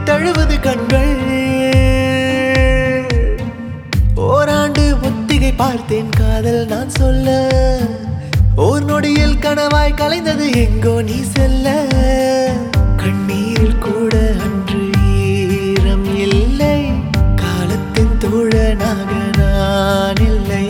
தழுவது கண்கள் ஓராண்டு ஒத்திகை பார்த்தேன் காதல் நான் சொல்ல ஓர் நொடியில் கனவாய் கலைந்தது எங்கோ நீ செல்ல கண்ணீரில் கூட அன்று ஈரம் இல்லை காலத்தின் தோழனாக நான் இல்லை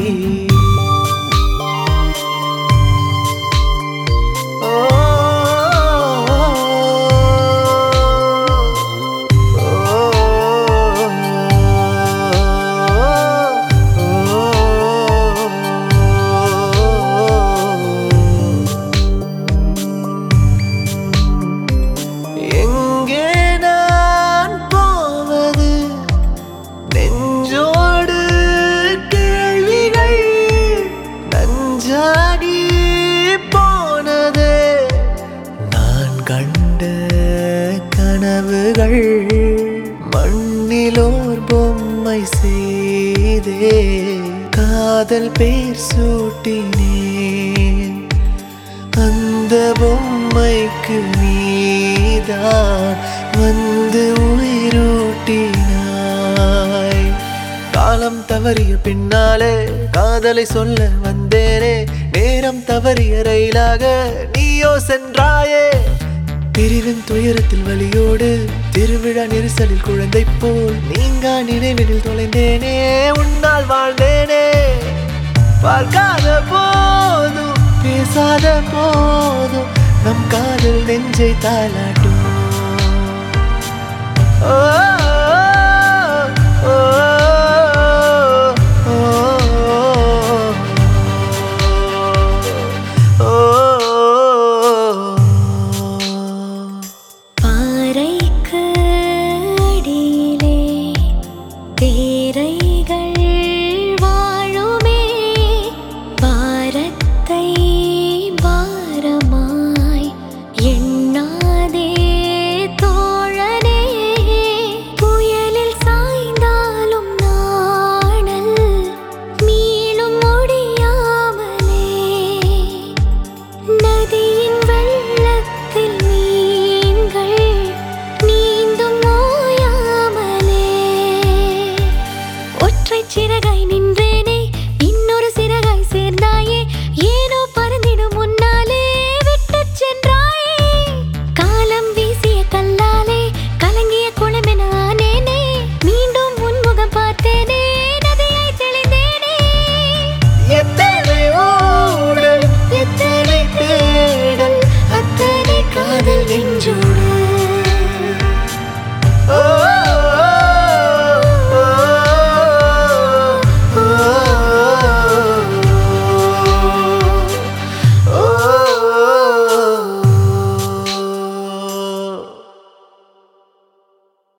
எங்கே நான் போவது நெஞ்சோடு கேள்விகள் நஞ்சாகி போனது நான் கண்ட கனவுகள் மண்ணிலோர் பொம்மை செய்தே காதல் பேர் சூட்டினேன் அந்த பொம்மைக்கு நீதான் வந்து உயிரூட்டினாய் காலம் தவறிய பின்னாலே காதலை சொல்ல வந்தேனே நேரம் தவறிய ரயிலாக நீயோ சென்றாயே பிரிவின் துயரத்தில் வலியோடு திருவிழா நெரிசலில் குழந்தை போல் நீங்கா நினைவினில் தொலைந்தேனே உன்னால் வாழ்ந்தேனே பார்க்காத போதும் பேசாத போதும் நம் காதல் நெஞ்சை தாளாட்டும்